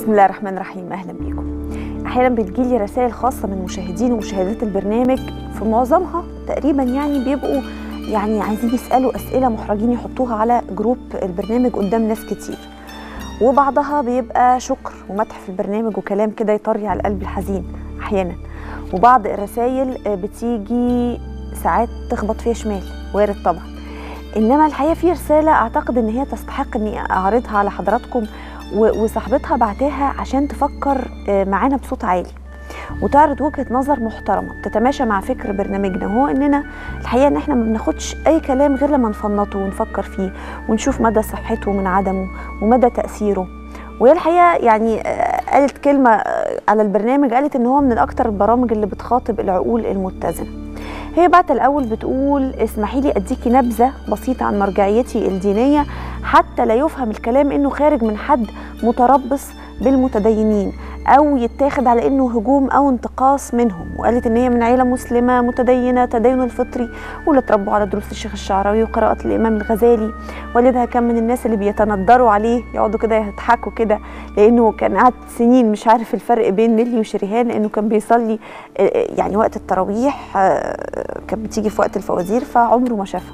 بسم الله الرحمن الرحيم اهلا بيكم احيانا بتجيلي رسائل خاصه من مشاهدين ومشاهدات البرنامج في معظمها تقريبا يعني بيبقوا يعني عايزين يسالوا اسئله محرجين يحطوها على جروب البرنامج قدام ناس كتير وبعضها بيبقى شكر ومدح في البرنامج وكلام كده يطري على القلب الحزين احيانا وبعض الرسائل بتيجي ساعات تخبط فيها شمال وارد طبعا انما الحقيقه في رساله اعتقد ان هي تستحق اني اعرضها على حضراتكم وصاحبتها بعتاها عشان تفكر معانا بصوت عالي وتعرض وجهه نظر محترمه بتتماشى مع فكر برنامجنا وهو اننا الحقيقه ان احنا ما بناخدش اي كلام غير لما نفنطه ونفكر فيه ونشوف مدى صحته من عدمه ومدى تاثيره وهي الحقيقه يعني قالت كلمه على البرنامج قالت ان هو من اكتر البرامج اللي بتخاطب العقول المتزنه هي بعت الاول بتقول اسمحي لي اديكي نبذه بسيطه عن مرجعيتي الدينيه حتى لا يفهم الكلام انه خارج من حد متربص بالمتدينين او يتاخد على انه هجوم او انتقاص منهم وقالت ان هي من عيله مسلمه متدينه تدين الفطري واللي اتربوا على دروس الشيخ الشعراوي وقراءه الامام الغزالي والدها كان من الناس اللي بيتندروا عليه يقعدوا كده يضحكوا كده لانه كان قعد سنين مش عارف الفرق بين نيلي وشريهان لانه كان بيصلي يعني وقت التراويح كانت بتيجي في وقت الفوازير فعمره ما شافها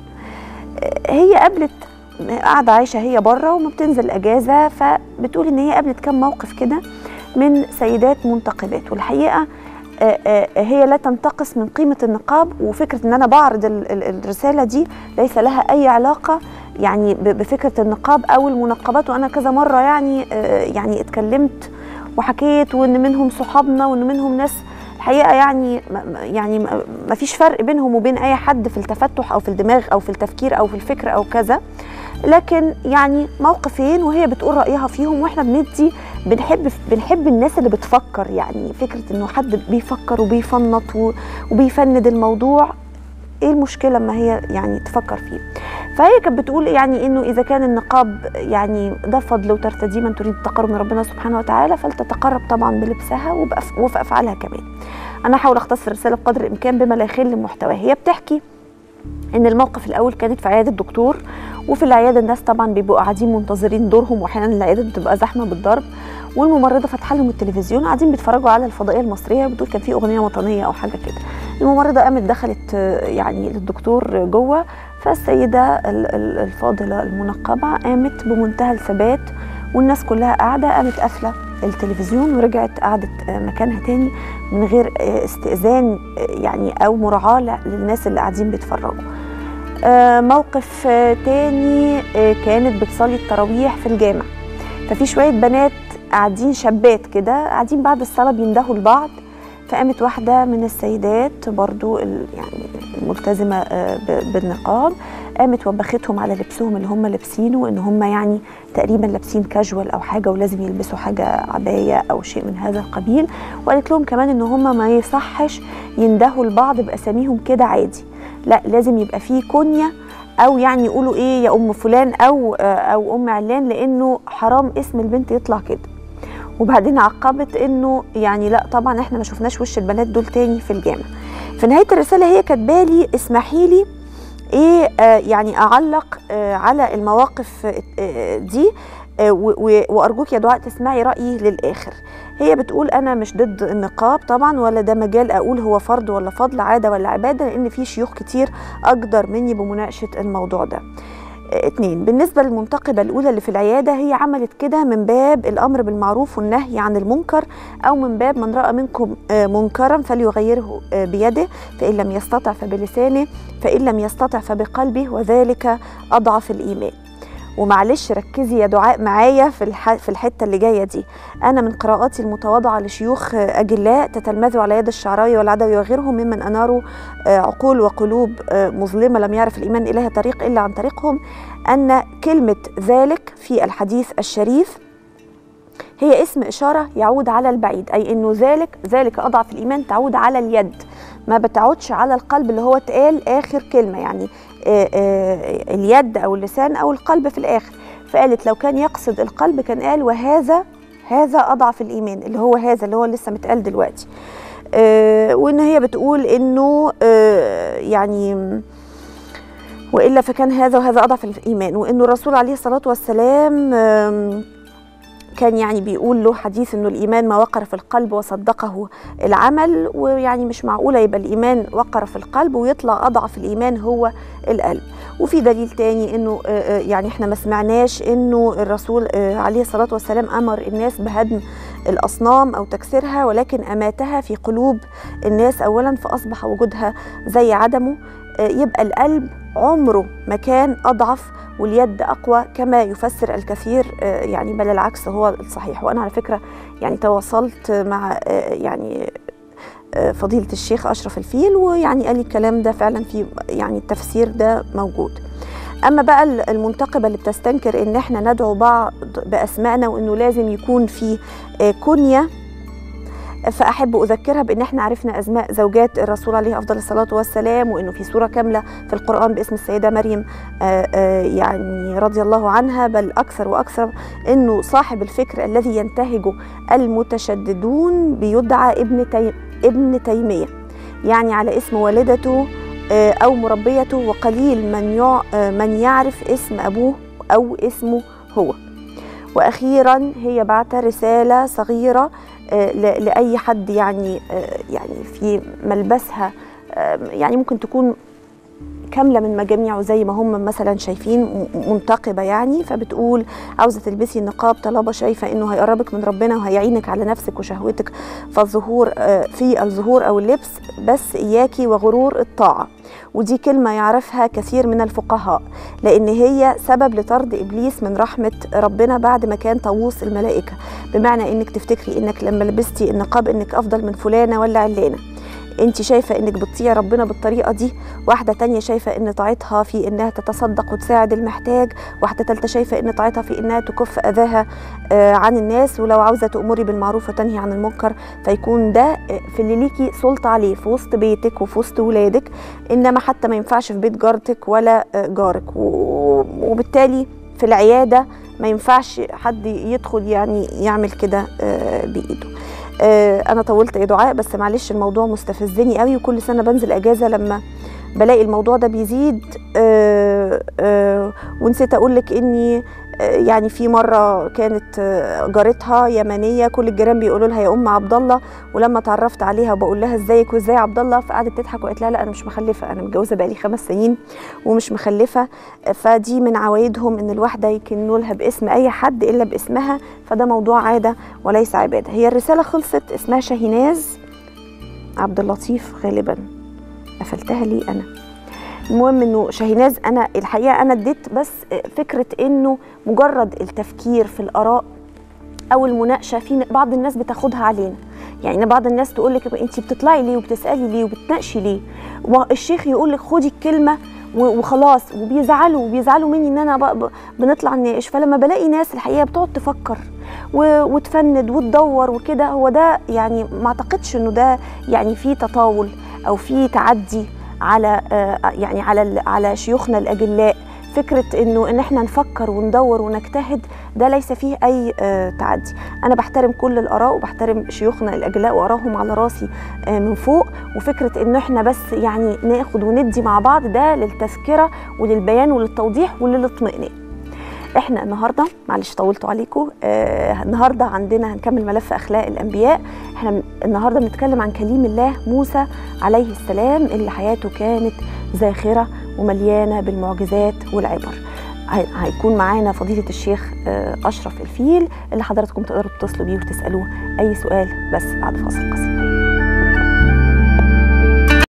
هي قابلت قاعده عايشه هي بره وما بتنزل اجازه فبتقول ان هي قابلت كام موقف كده من سيدات منتقبات والحقيقه هي لا تنتقص من قيمه النقاب وفكره ان انا بعرض الرساله دي ليس لها اي علاقه يعني بفكره النقاب او المنقبات وانا كذا مره يعني يعني اتكلمت وحكيت وان منهم صحابنا وان منهم ناس الحقيقه يعني يعني ما فيش فرق بينهم وبين اي حد في التفتح او في الدماغ او في التفكير او في الفكر او كذا لكن يعني موقفين وهي بتقول رايها فيهم واحنا بندي بنحب بنحب الناس اللي بتفكر يعني فكره انه حد بيفكر وبيفنط وبيفند الموضوع ايه المشكله لما هي يعني تفكر فيه فهي كانت بتقول يعني انه اذا كان النقاب يعني ده فضل وترتدي من تريد التقرب من ربنا سبحانه وتعالى فلتتقرب طبعا بلبسها وفي افعالها كمان انا هحاول اختصر الرساله بقدر الامكان بما لا يخل محتواها هي بتحكي ان الموقف الاول كانت في عياده الدكتور وفي العياده الناس طبعا بيبقوا قاعدين منتظرين دورهم واحيانا العياده بتبقى زحمه بالضرب والممرضه فاتحه لهم التلفزيون قاعدين بيتفرجوا على الفضائيه المصريه بتقول كان في اغنيه وطنيه او حاجه كده الممرضه قامت دخلت يعني للدكتور جوه فالسيده الفاضله المنقبه قامت بمنتهى الثبات والناس كلها قاعده قامت قافله التلفزيون ورجعت قعدت مكانها تاني من غير استئذان يعني او مراعاه للناس اللي قاعدين بيتفرجوا موقف تاني كانت بتصلي التراويح في الجامع ففي شويه بنات قاعدين شابات كده قاعدين بعد الصلاه بيندهوا لبعض فقامت واحده من السيدات برضو يعني الملتزمه بالنقاب قامت وبختهم على لبسهم اللي هم لابسينه ان هم يعني تقريبا لابسين كاجوال او حاجه ولازم يلبسوا حاجه عبايه او شيء من هذا القبيل وقالت لهم كمان ان هم ما يصحش يندهوا لبعض باساميهم كده عادي لا لازم يبقى فيه كنيه او يعني يقولوا ايه يا ام فلان او او ام علان لانه حرام اسم البنت يطلع كده وبعدين عقبت انه يعني لا طبعا احنا ما شفناش وش البنات دول تاني في الجامع في نهايه الرساله هي كاتبالي اسمحي لي ايه آه يعني اعلق آه على المواقف آه دي وارجوك يا دعاء تسمعي رايي للاخر هي بتقول انا مش ضد النقاب طبعا ولا ده مجال اقول هو فرض ولا فضل عاده ولا عباده لان في شيوخ كتير اقدر مني بمناقشه الموضوع ده اتنين بالنسبة للمنتقبة الأولى اللي في العيادة هي عملت كده من باب الأمر بالمعروف والنهي عن المنكر أو من باب من رأى منكم منكرا فليغيره بيده فإن لم يستطع فبلسانه فإن لم يستطع فبقلبه وذلك أضعف الإيمان ومعلش ركزي يا دعاء معايا في الح... في الحته اللي جايه دي انا من قراءاتي المتواضعه لشيوخ اجلاء تتلمذوا على يد الشعراوي والعدوي وغيرهم ممن اناروا عقول وقلوب مظلمه لم يعرف الايمان اليها طريق الا عن طريقهم ان كلمه ذلك في الحديث الشريف هي اسم اشاره يعود على البعيد اي انه ذلك ذلك اضعف الايمان تعود على اليد ما بتعودش على القلب اللي هو اتقال اخر كلمه يعني آآ آآ اليد او اللسان او القلب في الاخر فقالت لو كان يقصد القلب كان قال وهذا هذا اضعف الايمان اللي هو هذا اللي هو لسه متقال دلوقتي وان هي بتقول انه يعني والا فكان هذا وهذا اضعف الايمان وانه الرسول عليه الصلاه والسلام كان يعني بيقول له حديث انه الايمان ما وقر في القلب وصدقه العمل ويعني مش معقوله يبقى الايمان وقر في القلب ويطلع اضعف الايمان هو القلب وفي دليل تاني انه يعني احنا ما سمعناش انه الرسول عليه الصلاه والسلام امر الناس بهدم الاصنام او تكسيرها ولكن اماتها في قلوب الناس اولا فاصبح وجودها زي عدمه يبقى القلب عمره ما كان اضعف واليد اقوى كما يفسر الكثير يعني بل العكس هو الصحيح وانا على فكره يعني تواصلت مع يعني فضيله الشيخ اشرف الفيل ويعني قال لي الكلام ده فعلا في يعني التفسير ده موجود اما بقى المنتقبه اللي بتستنكر ان احنا ندعو بعض باسمائنا وانه لازم يكون في كنيه فاحب اذكرها بان احنا عرفنا اسماء زوجات الرسول عليه افضل الصلاه والسلام وانه في سوره كامله في القران باسم السيده مريم يعني رضي الله عنها بل اكثر واكثر انه صاحب الفكر الذي ينتهجه المتشددون بيدعى ابن تي... ابن تيميه يعني على اسم والدته او مربيته وقليل من يع... من يعرف اسم ابوه او اسمه هو واخيرا هي بعت رساله صغيره لاي حد يعني يعني في ملبسها يعني ممكن تكون كامله من مجاميعه زي ما هم مثلا شايفين منتقبه يعني فبتقول عاوزه تلبسي النقاب طالما شايفه انه هيقربك من ربنا وهيعينك على نفسك وشهوتك فالظهور في الظهور او اللبس بس اياكي وغرور الطاعه ودي كلمة يعرفها كثير من الفقهاء لأن هي سبب لطرد إبليس من رحمة ربنا بعد ما كان طاووس الملائكة بمعنى إنك تفتكري إنك لما لبستي النقاب إنك أفضل من فلانة ولا علانة انت شايفه انك بتطيع ربنا بالطريقه دي واحده تانية شايفه ان طاعتها في انها تتصدق وتساعد المحتاج واحده ثالثه شايفه ان طاعتها في انها تكف اذاها عن الناس ولو عاوزه تامري بالمعروف وتنهي عن المنكر فيكون ده في اللي ليكي سلطه عليه في وسط بيتك وفي وسط ولادك انما حتى ما ينفعش في بيت جارتك ولا جارك وبالتالي في العياده ما ينفعش حد يدخل يعني يعمل كده بايده انا طولت يا دعاء بس معلش الموضوع مستفزني قوي وكل سنه بنزل اجازه لما بلاقي الموضوع ده بيزيد أه أه ونسيت اقول لك اني يعني في مره كانت جارتها يمنيه كل الجيران بيقولوا لها يا ام عبد الله ولما اتعرفت عليها وبقول لها ازيك وازاي عبد الله فقعدت تضحك وقالت لها لا انا مش مخلفه انا متجوزه بقالي خمس سنين ومش مخلفه فدي من عوايدهم ان الواحده يكنوا لها باسم اي حد الا باسمها فده موضوع عاده وليس عباده هي الرساله خلصت اسمها شاهيناز عبد اللطيف غالبا قفلتها لي انا المهم انه شاهيناز انا الحقيقه انا اديت بس فكره انه مجرد التفكير في الاراء او المناقشه في بعض الناس بتاخدها علينا يعني بعض الناس تقول لك انت بتطلعي ليه وبتسالي ليه وبتناقشي ليه الشيخ يقول لك خدي الكلمه وخلاص وبيزعلوا وبيزعلوا مني ان انا بنطلع نناقش فلما بلاقي ناس الحقيقه بتقعد تفكر وتفند وتدور وكده هو ده يعني ما اعتقدش انه ده يعني في تطاول او في تعدي على يعني على على شيوخنا الاجلاء فكره انه ان احنا نفكر وندور ونجتهد ده ليس فيه اي تعدي انا بحترم كل الاراء وبحترم شيوخنا الاجلاء وارائهم على راسي من فوق وفكره ان احنا بس يعني ناخد وندي مع بعض ده للتذكره وللبيان وللتوضيح وللاطمئنان احنا النهارده معلش طولتوا عليكم آه النهارده عندنا هنكمل ملف اخلاق الانبياء احنا النهارده بنتكلم عن كليم الله موسى عليه السلام اللي حياته كانت زاخره ومليانه بالمعجزات والعبر هيكون معانا فضيله الشيخ آه اشرف الفيل اللي حضراتكم تقدروا تتصلوا بيه وتسالوه اي سؤال بس بعد فاصل قصير